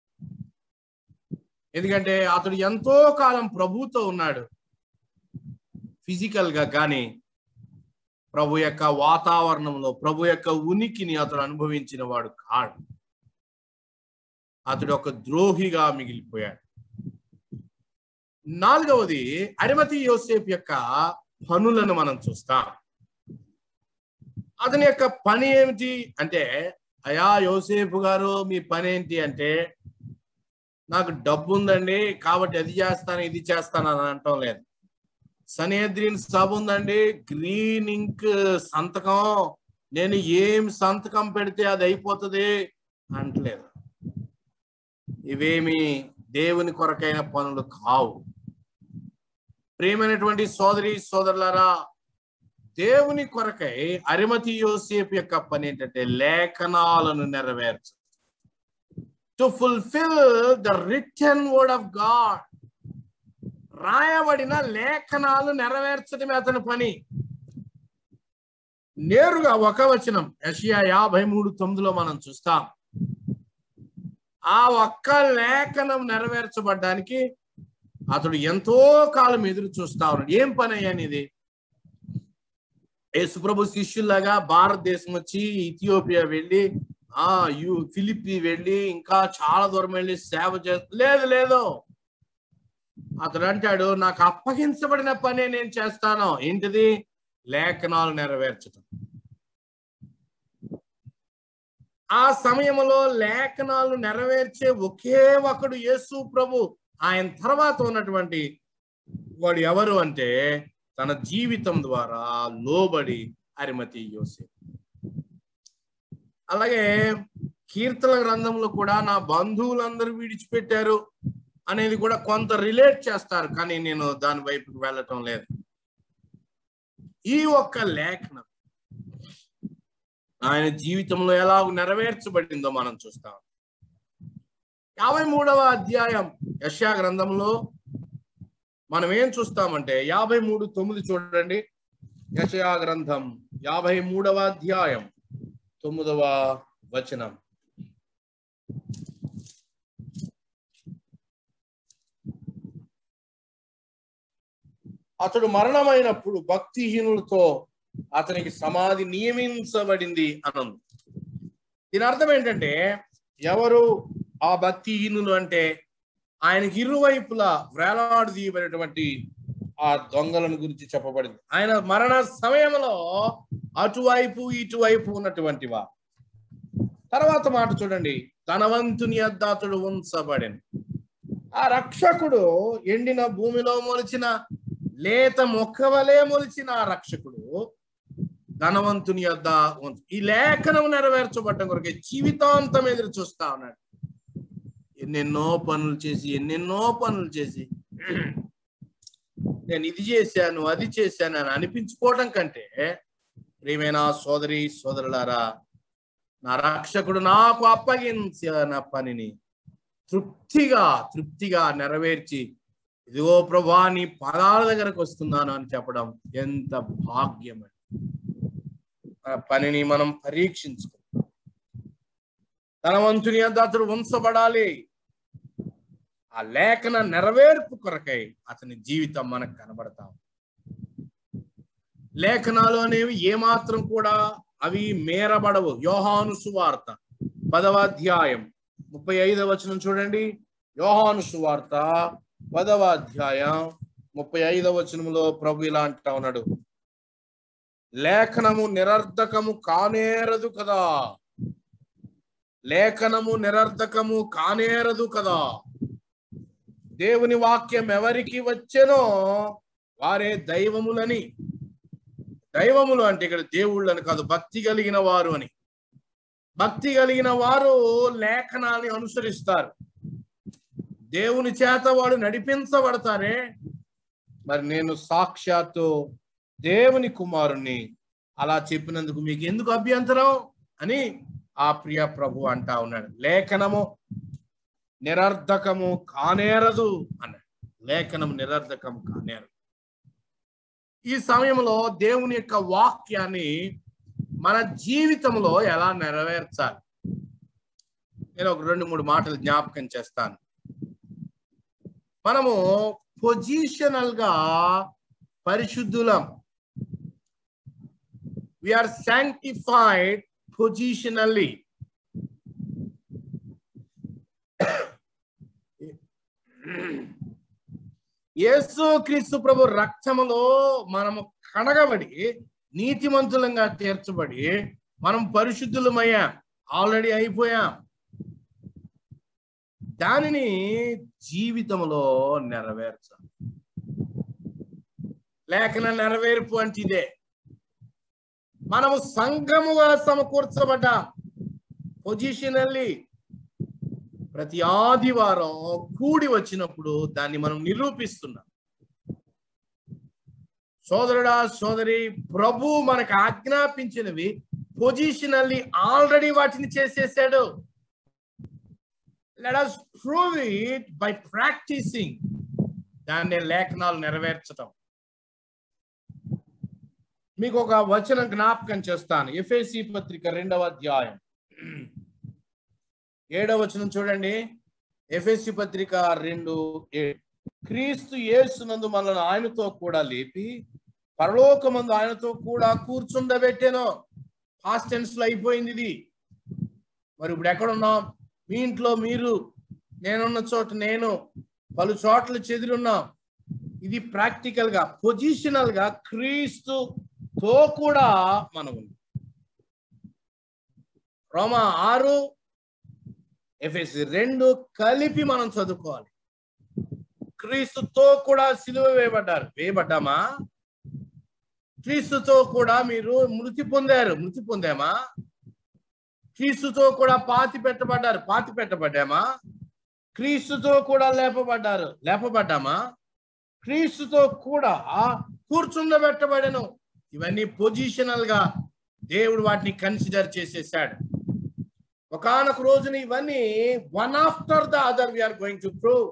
B: ఎందుకంటే అతడు ఎంతో కాలం ప్రభుతో ఉన్నాడు ఫిజికల్ గా కానీ ప్రభు యొక్క వాతావరణంలో ప్రభు యొక్క ఉనికిని అతడు అనుభవించిన వాడు కాడు అతడు ఒక ద్రోహిగా మిగిలిపోయాడు నాలుగవది అరిమతి యోసేపు యొక్క పనులను మనం చూస్తాం అతని యొక్క పని ఏమిటి అంటే అయా యోసేపు గారు మీ పని ఏంటి అంటే నాకు డబ్బు ఉందండి కాబట్టి అది చేస్తాను ఇది చేస్తాను అని అంటాం లేదు సనేద్రిన్ సబ్ ఉందండి గ్రీన్ ఇంక్ సంతకం నేను ఏం సంతకం పెడితే అది అయిపోతుంది అంటలేదు ఇవేమి దేవుని కొరకైన పనులు కావు ప్రేమైనటువంటి సోదరి సోదరులారా దేవుని కొరకై అరిమతి యోసేపు యొక్క పని ఏంటంటే లేఖనాలను నెరవేర్చు to fulfil the return word of God రాయబడిన లేఖనాలు నెరవేర్చడమే అతని పని నేరుగా ఒక వచనం యషియా యాభై మూడు తొమ్మిదిలో మనం చూస్తాం ఆ ఒక్క లేఖనం నెరవేర్చబడ్డానికి అతడు ఎంతో కాలం ఎదురు చూస్తా ఉన్నాడు ఏం పని అయ్యానిది యేసుప్రభు శిష్యులాగా భారతదేశం వచ్చి ఇథియోపియా వెళ్ళి ఆ యు ఫిలిప్పి వెళ్ళి ఇంకా చాలా దూరం వెళ్ళి సేవ చే లేదు లేదు అతడు అంటాడు నాకు అప్పగించబడిన పనే నేను చేస్తాను ఏంటిది లేఖనాలు నెరవేర్చడం ఆ సమయంలో లేఖనాలు నెరవేర్చే ఒకే ఒకడు యేసు ప్రభు ఆయన తర్వాత ఉన్నటువంటి వాడు ఎవరు అంటే తన జీవితం ద్వారా లోబడి అరిమతి యోసేపు అలాగే కీర్తన గ్రంథంలో కూడా నా బంధువులందరూ విడిచిపెట్టారు అనేది కూడా కొంత రిలేట్ చేస్తారు కానీ నేను దాని వైపుకి వెళ్ళటం లేదు ఈ ఒక్క లేఖనం ఆయన జీవితంలో ఎలా నెరవేర్చబడిందో మనం చూస్తాం యాభై మూడవ అధ్యాయం యశా గ్రంథంలో మనం ఏం చూస్తామంటే యాభై మూడు తొమ్మిది చూడండి యశయా గ్రంథం యాభై మూడవ అధ్యాయం తొమ్మిదవ వచనం అతడు మరణమైనప్పుడు భక్తిహీనులతో అతనికి సమాధి నియమించబడింది అనంది దీని అర్థం ఏంటంటే ఎవరు ఆ భక్తిహీనులు అంటే ఆయనకి ఇరువైపులా వేలాడు తీయబడినటువంటి ఆ దొంగలను గురించి చెప్పబడింది ఆయన మరణ సమయంలో అటువైపు ఇటువైపు ఉన్నటువంటి వా తర్వాత మాట చూడండి ధనవంతుని యొద్ద అతడు ఉంచబడిన ఆ రక్షకుడు ఎండిన భూమిలో మొలిచిన లేత మొక్క వలె మొలిచిన ఆ రక్షకుడు ధనవంతుని యొద్ద ఉంచ- ఈ లేఖనం నెరవేర్చబడ్డం కొరకే జీవితాంతం ఎదురు చూస్తా ఉన్నాడు ఎన్నెన్నో పనులు చేసి ఎన్నెన్నో పనులు చేసి నేను ఇది చేశాను అది చేశాను అని అనిపించుకోవడం కంటే ప్రియమైన సోదరి సోదరులారా నా రక్షకుడు నాకు అప్పగించిన పనిని తృప్తిగా తృప్తిగా నెరవేర్చి ఇదిగో ప్రభా నీ పదాల దగ్గరకు వస్తున్నాను అని చెప్పడం ఎంత భాగ్యం అండి. ఆ పనిని మనం పరీక్షించుకో ధనవంతుని యొద్ద అతడు ఉంచబడాలి ఆ లేఖన నెరవేర్పు కొరకై అతని జీవితం మనకు కనబడతాం లేఖనాలు అనేవి ఏమాత్రం కూడా అవి మేరబడవు యోహాను సువార్త పదవ అధ్యాయం ముప్పై ఐదవ వచనం చూడండి యోహాను సువార్త పదవ అధ్యాయం ముప్పై ఐదవ వచనంలో ప్రభు ఇలా అంటా ఉన్నాడు లేఖనము నిరర్ధకము కానేరదు కదా లేఖనము నిరర్ధకము కానేరదు కదా దేవుని వాక్యం ఎవరికి వచ్చెనో వారే దైవములని దైవములు అంటే ఇక్కడ దేవుళ్ళని కాదు భక్తి కలిగిన వారు అని భక్తి కలిగిన వారు లేఖనాన్ని అనుసరిస్తారు దేవుని చేత వాడు నడిపించబడతారే మరి నేను సాక్షాత్తు దేవుని కుమారుణ్ణి అలా చెప్పినందుకు మీకు ఎందుకు అభ్యంతరం అని ఆ ప్రియ ప్రభు అంటా ఉన్నాడు లేఖనము నిరర్ధకము కానేరదు అన్నాడు లేఖనం నిరర్ధకం కానేరదు ఈ సమయంలో దేవుని యొక్క వాక్యాన్ని మన జీవితంలో ఎలా నెరవేర్చాలి నేను ఒక రెండు మూడు మాటలు జ్ఞాపకం చేస్తాను మనము పొజిషనల్ గా పరిశుద్ధులం ఆర్ శాంక్టిఫైడ్ పొజిషనల్లీ యేసు క్రీస్తు ప్రభు రక్తములో మనము కడగబడి నీతిమంతులంగా తీర్చబడి మనం పరిశుద్ధులమయ్యాం ఆల్రెడీ అయిపోయాం దానిని జీవితంలో నెరవేర్చాలి లేఖన నెరవేర్పు అంటే ఇదే మనము సంఘముగా సమకూర్చబడ్డాం పొజిషనల్లీ ప్రతి ఆదివారం కూడి వచ్చినప్పుడు దాన్ని మనం నిరూపిస్తున్నాం సోదరుడా సోదరి ప్రభు మనకు ఆజ్ఞాపించినవి పొజిషనల్లీ ఆల్రెడీ వాటిని చేసేసాడు let us prove it by practising దాన్ని లేఖనాలు నెరవేర్చటం మీకు ఒక వచనం జ్ఞాపకం చేస్తాను ఎఫ్ఎసి పత్రిక రెండవ అధ్యాయం ఏడవ వచనం చూడండి ఎఫ్ఎసి పత్రిక రెండు ఏడు క్రీస్తు యేసునందు మనల్ని ఆయనతో కూడా లేపి పరలోకమందు ఆయనతో కూడా కూర్చుండబెట్టాను పాస్ట్ టెన్స్ లో అయిపోయింది ఇది మరి ఇప్పుడు ఎక్కడున్నాం మీ ఇంట్లో మీరు నేనున్న చోట నేను పలు చోట్ల చెదిరున్నాం ఇది ప్రాక్టికల్ గా పొజిషనల్ గా క్రీస్తుతో కూడా మనం ఉంది రోమా ఆరు ఎఫ్ఎస్ రెండు కలిపి మనం చదువుకోవాలి క్రీస్తుతో కూడా సిలువ వేయబడ్డారు వేయబడ్డామా క్రీస్తుతో కూడా మీరు మృతి పొందారు మృతి పొందామా క్రీస్తుతో కూడా పాతి పెట్టబడ్డారు పాతి పెట్టబడ్డామా క్రీస్తుతో కూడా లేపబడ్డారు లేపబడ్డామా క్రీస్తుతో కూడా కూర్చుండబెట్టబడను ఇవన్నీ పొజిషనల్ గా దేవుడు వాటిని కన్సిడర్ చేసేసాడు ఒకనొక రోజున ఇవన్నీ one after the other we are going to prove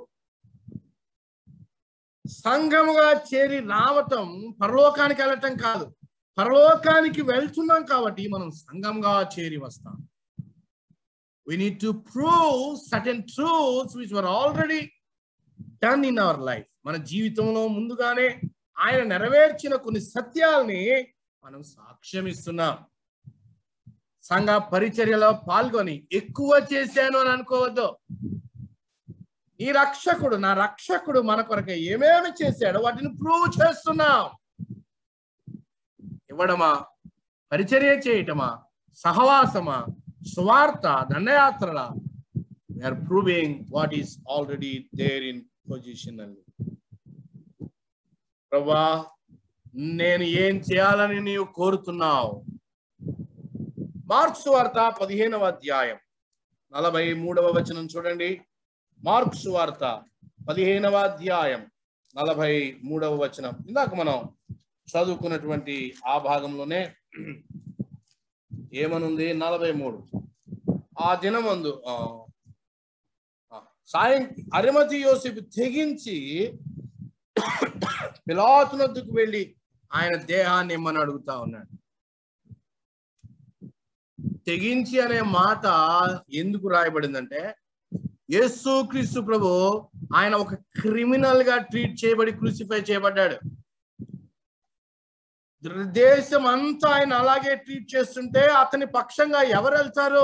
B: సంఘముగా చేరి రావటం పరలోకానికి వెళ్ళటం కాదు పరలోకానికి వెళ్తున్నాం కాబట్టి మనం సంఘంగా చేరి వస్తాం we need to prove certain truths which were already done in our life మన జీవితంలో ముందుగానే ఆయన నెరవేర్చిన కొన్ని సత్యాల్ని మనం సాక్ష్యం ఇస్తున్నాం సంఘ పరిచర్యలో పాల్గొని ఎక్కువ చేశాను అని అనుకోవద్దు ఈ రక్షకుడు నా రక్షకుడు మన కొరకు ఏమేమి చేశాడో వాటిని ప్రూవ్ చేస్తున్నాం ఇవ్వడమా పరిచర్య చేయటమా సహవాసమా స్వార్థ దండయాత్రల or proving what is already there in position ప్రభా నేను ఏం చేయాలని నీవు కోరుతున్నావు మార్క్స్ వార్త పదిహేనవ అధ్యాయం నలభై మూడవ వచనం చూడండి మార్క్స్ వార్త పదిహేనవ అధ్యాయం నలభై మూడవ వచనం ఇందాక మనం చదువుకున్నటువంటి ఆ భాగంలోనే ఏమనుంది నలభై మూడు ఆ దినమందు ఆ, ఆ, సాయం అరిమతి యోసేపు తెగించి పిలాతునద్దుకు వెళ్ళి ఆయన దేహాన్ని ఇమ్మని అడుగుతా ఉన్నాడు తెగించి అనే మాట ఎందుకు రాయబడిందంటే యేసు క్రీస్తు ప్రభు ఆయన ఒక క్రిమినల్ గా ట్రీట్ చేయబడి క్రూసిఫై చేయబడ్డాడు దేశం అంతా ఆయన అలాగే ట్రీట్ చేస్తుంటే అతని పక్షంగా ఎవరు వెళ్తారు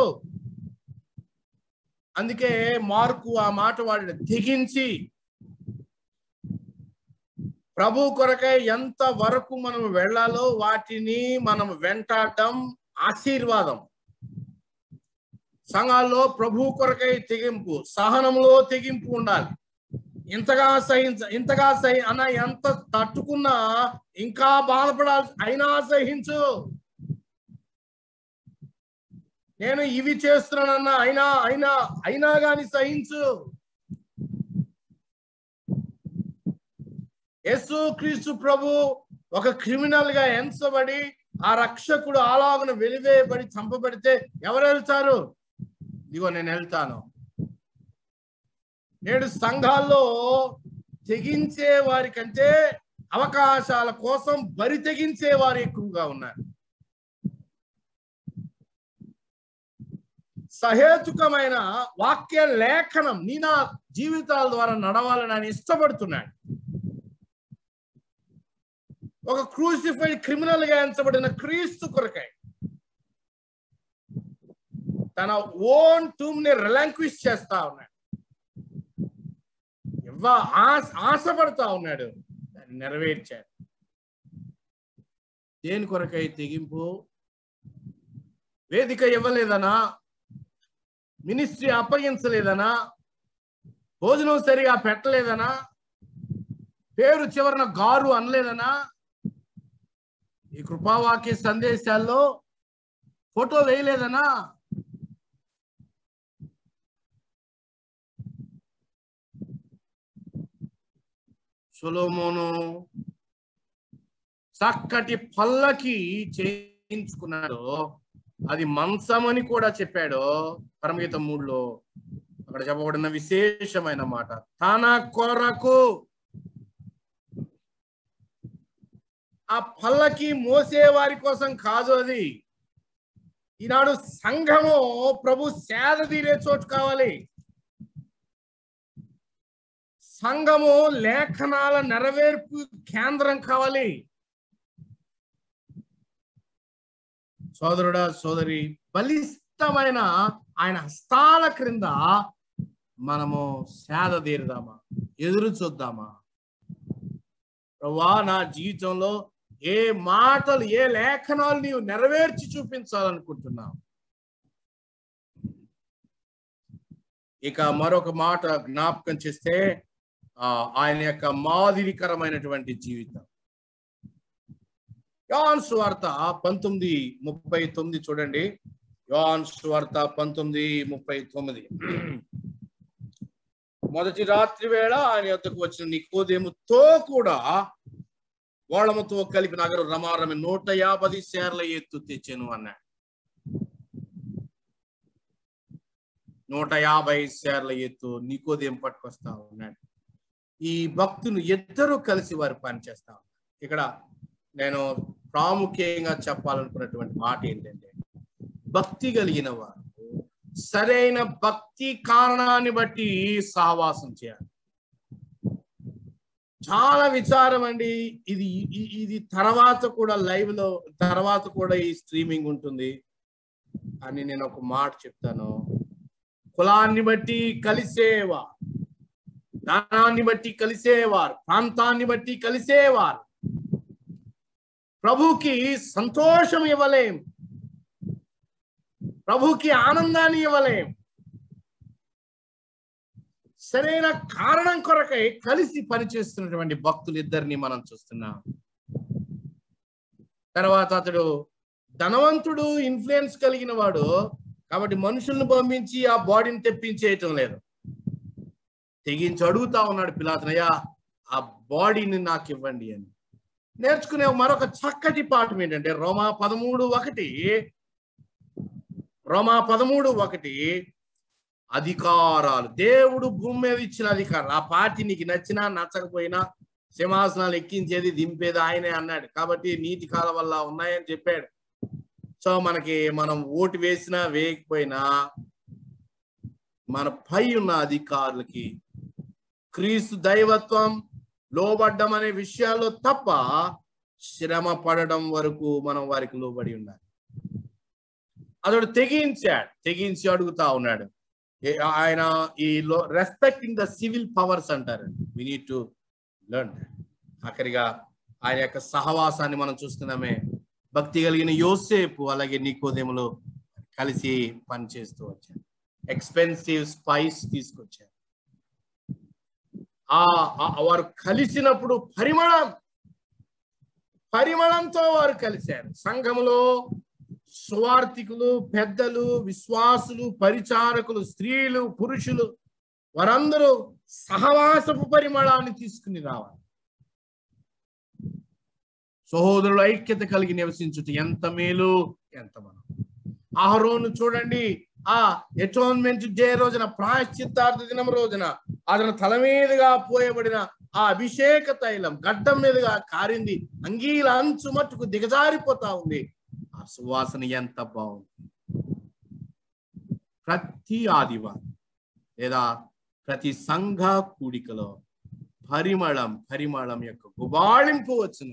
B: అందుకే మార్కు ఆ మాట వాడి తెగించి ప్రభు కొరకై ఎంత వరకు మనం వెళ్ళాలో వాటిని మనం వెంటాడటం ఆశీర్వాదం సంఘాల్లో ప్రభు కొరకై తెగింపు సహనంలో తెగింపు ఉండాలి ఇంతగా సహించ ఇంతగా సహి అన్న ఎంత తట్టుకున్నా ఇంకా బాధపడాల్సి అయినా సహించు నేను ఇవి చేస్తున్నానన్నా అయినా అయినా అయినా గాని సహించు యేసు క్రీస్తు ప్రభు ఒక క్రిమినల్ గా ఎంచబడి ఆ రక్షకుడు అలాగున వెలివేయబడి చంపబడితే ఎవరు వెళ్తారు ఇదిగో నేను వెళ్తాను నేడు సంఘాల్లో తెగించే వారి కంటే అవకాశాల కోసం బరి తెగించే వారు ఎక్కువగా ఉన్నారు సహేతుకమైన వాక్య లేఖనం నీ నా జీవితాల ద్వారా నడవాలని ఆయన ఇష్టపడుతున్నాడు ఒక క్రూసిఫైడ్ క్రిమినల్ గా ఎంచబడిన క్రీస్తు కొరకై తన ఓన్ టూమ్ ని రిలాంక్విష్ చేస్తా ఉన్నాడు ఇవ్వ ఆశ ఆశపడతా ఉన్నాడు దాన్ని నెరవేర్చాడు దేని కొరకై తెగింపు వేదిక ఇవ్వలేదనా మినిస్ట్రీ అప్పగించలేదనా భోజనం సరిగా పెట్టలేదనా పేరు చివరన గారు అనలేదనా ఈ కృపావాక్య సందేశాల్లో ఫోటో వేయలేదనా సొలోమోను చక్కటి పల్లకి చేయించుకున్నాడు అది మంచమని కూడా చెప్పాడు పరమగీత మూడులో అక్కడ చెప్పబడిన విశేషమైన మాట తన కొరకు ఆ పల్లకి మోసే వారి కోసం కాదు అది ఈనాడు సంఘము ప్రభు సేద తీరే చోటు కావాలి సంఘము లేఖనాల నెరవేర్పు కేంద్రం కావాలి సోదరుడా సోదరి బలిష్టమైన ఆయన హస్తాల క్రింద మనము సేద తీరుదామా ఎదురు చూద్దామా ప్రభా నా జీవితంలో ఏ మాటలు ఏ లేఖనాలు నీవు నెరవేర్చి చూపించాలనుకుంటున్నావు ఇక మరొక మాట జ్ఞాపకం చేస్తే ఆ ఆయన యొక్క మాదిరికరమైనటువంటి జీవితం యోహాన్ సువార్త పంతొమ్మిది ముప్పై తొమ్మిది చూడండి యోహాన్ సువార్త పంతొమ్మిది ముప్పై తొమ్మిది మొదటి రాత్రి వేళ ఆయన యొద్దకు వచ్చిన నికోదేముతో కూడా గోళముతో కలిపి నగరు రమారమి నూట యాభై సేర్ల ఎత్తు తెచ్చాను అన్నాడు నూట యాభై సేర్ల ఎత్తు నికోదేం పట్టుకొస్తా ఉన్నాడు ఈ భక్తులు ఇద్దరు కలిసి వారు పనిచేస్తా ఉన్నారు ఇక్కడ నేను ప్రాముఖ్యంగా చెప్పాలనుకున్నటువంటి మాట ఏంటంటే భక్తి కలిగిన వారు సరైన భక్తి కారణాన్ని బట్టి సహవాసం చేయాలి చాలా విచారం అండి ఇది ఇ- ఇది తర్వాత కూడా లైవ్ లో తర్వాత కూడా ఈ స్ట్రీమింగ్ ఉంటుంది అని నేను ఒక మాట చెప్తాను కులాన్ని బట్టి కలిసేవా దానాన్ని బట్టి కలిసేవారు ప్రాంతాన్ని బట్టి కలిసేవారు ప్రభుకి సంతోషం ఇవ్వలేం ప్రభుకి ఆనందాన్ని ఇవ్వలేం సరైన కారణం కొరకై కలిసి పనిచేస్తున్నటువంటి భక్తులు ఇద్దరిని మనం చూస్తున్నాం తర్వాత అతడు ధనవంతుడు ఇన్ఫ్లుయెన్స్ కలిగిన వాడు కాబట్టి మనుషుల్ని పంపించి ఆ బాడీని తెప్పించేయటం లేదు తెగించి అడుగుతా ఉన్నాడు పిలాతనయ్యా ఆ బాడీని నాకు ఇవ్వండి అని నేర్చుకునే మరొక చక్కటి పాఠం ఏంటంటే రోమా పదమూడు ఒకటి రోమా పదమూడు ఒకటి అధికారాలు దేవుడు భూమి మీద ఇచ్చిన అధికారాలు ఆ పార్టీ నీకు నచ్చినా నచ్చకపోయినా సింహాసనాలు ఎక్కించేది దింపేది ఆయనే అన్నాడు కాబట్టి నీతి కాలం వల్ల ఉన్నాయని చెప్పాడు సో మనకి మనం ఓటు వేసినా వేయకపోయినా మన పై ఉన్న అధికారులకి క్రీస్తు దైవత్వం లోబడ్డం అనే విషయాల్లో తప్ప శ్రమ పడడం వరకు మనం వారికి లోబడి ఉండాలి అతడు తెగించాడు తెగించి అడుగుతా ఉన్నాడు ఏ- ఆయన ఈ లో రెస్పెక్టింగ్ ద సివిల్ పవర్స్ అంటారు వి నీడ్ టు లెర్న్ ఆఖరిగా ఆయన యొక్క సహవాసాన్ని మనం చూస్తున్నామే భక్తి కలిగిన యోసేపు అలాగే నీకోదేములో కలిసి పనిచేస్తూ వచ్చారు ఎక్స్పెన్సివ్ స్పైస్ తీసుకొచ్చారు ఆ ఆ- వారు కలిసినప్పుడు పరిమళం పరిమళంతో వారు కలిశారు సంఘములో సువార్థికులు పెద్దలు విశ్వాసులు పరిచారకులు స్త్రీలు పురుషులు వారందరూ సహవాసపు పరిమళాన్ని తీసుకుని రావాలి సహోదరుల ఐక్యత కలిగి నివసించుట ఎంత మేలు ఎంత మనం ఆహరోను చూడండి ఆ ఎటోన్మెంట్ డే రోజున ప్రాయశ్చిత్తార్థ దినం రోజున అతను తల మీదుగా పోయబడిన ఆ అభిషేక తైలం గడ్డం మీదుగా కారింది అంగీల అంచు మట్టుకు దిగజారిపోతా ఉంది ఆ సువాసన ఎంత బాగుంది ప్రతి ఆదివారం లేదా ప్రతి సంఘ కూడికలో పరిమళం పరిమళం యొక్క గుబాళింపు వచ్చింది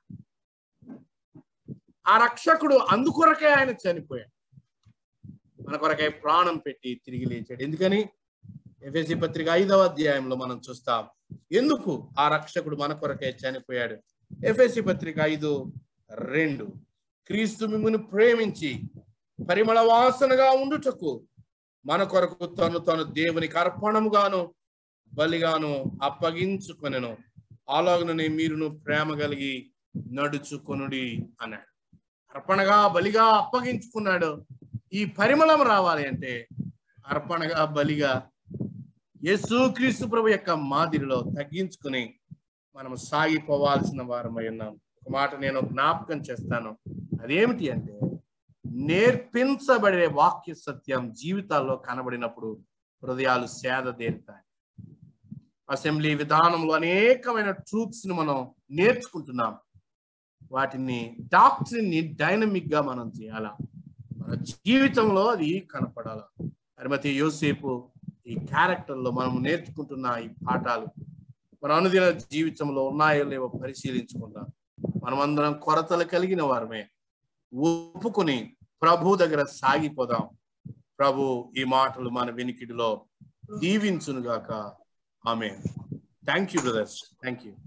B: ఆ రక్షకుడు అందుకొరకే ఆయన చనిపోయాడు మన కొరకై ప్రాణం పెట్టి తిరిగి లేచాడు ఎందుకని ఎఫ్ఎసి పత్రిక ఐదవ అధ్యాయంలో మనం చూస్తాం ఎందుకు ఆ రక్షకుడు మన కొరకై చనిపోయాడు ఎఫ్ఎసి పత్రిక ఐదు రెండు క్రీస్తు మిమ్మల్ని ప్రేమించి పరిమళ వాసనగా ఉండుటకు మన కొరకు తను తను దేవునికి అర్పణముగాను బలిగాను అప్పగించుకొనెను అలాగనే మీరును ప్రేమ కలిగి నడుచుకొనుడి అన్నాడు అర్పణగా బలిగా అప్పగించుకున్నాడు ఈ పరిమళం రావాలి అంటే అర్పణగా బలిగా యేసు క్రీస్తు ప్రభు యొక్క మాదిరిలో తగ్గించుకుని మనం సాగిపోవాల్సిన వారమై ఉన్నాం ఒక మాట నేను జ్ఞాపకం చేస్తాను అదేమిటి అంటే నేర్పించబడే వాక్య సత్యం జీవితాల్లో కనబడినప్పుడు హృదయాలు సేద తీరుతాయి అసెంబ్లీ విధానంలో అనేకమైన ట్రూత్స్ ని మనం నేర్చుకుంటున్నాం వాటిని డాక్టరీని ని డైనమిక్ గా మనం చేయాలా మన జీవితంలో అది కనపడాల అరిమతి యోసేపు ఈ క్యారెక్టర్ లో మనం నేర్చుకుంటున్న ఈ పాఠాలు మన అనుదిన జీవితంలో ఉన్నాయో లేవో పరిశీలించుకుందాం మనమందరం కొరతలు కలిగిన వారమే ఒప్పుకొని ప్రభు దగ్గర సాగిపోదాం ప్రభు ఈ మాటలు మన వెనికిడిలో దీవించునుగాక ఆమె thank you brothers thank you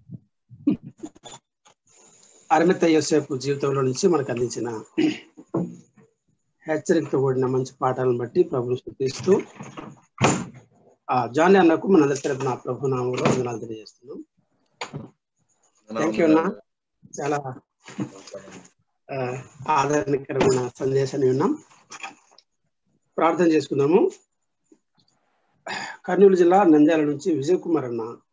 A: Arimathea యోసేపు జీవితంలో నుంచి మనకు అందించిన హెచ్చరికతో కూడిన మంచి పాఠాలను బట్టి ప్రభుని స్థుతిస్తూ ఆ జాన్ అన్నకు మన అందరి తరపున ప్రభు నామంలో వందనాలు తెలియజేస్తున్నాం థ్యాంక్ యూ అన్న చాలా ఆ, ఆదరణకరమైన సందేశాన్ని విన్నాం ప్రార్థన చేసుకుందాము కర్నూలు జిల్లా నంద్యాల నుంచి విజయ్ కుమార్ అన్న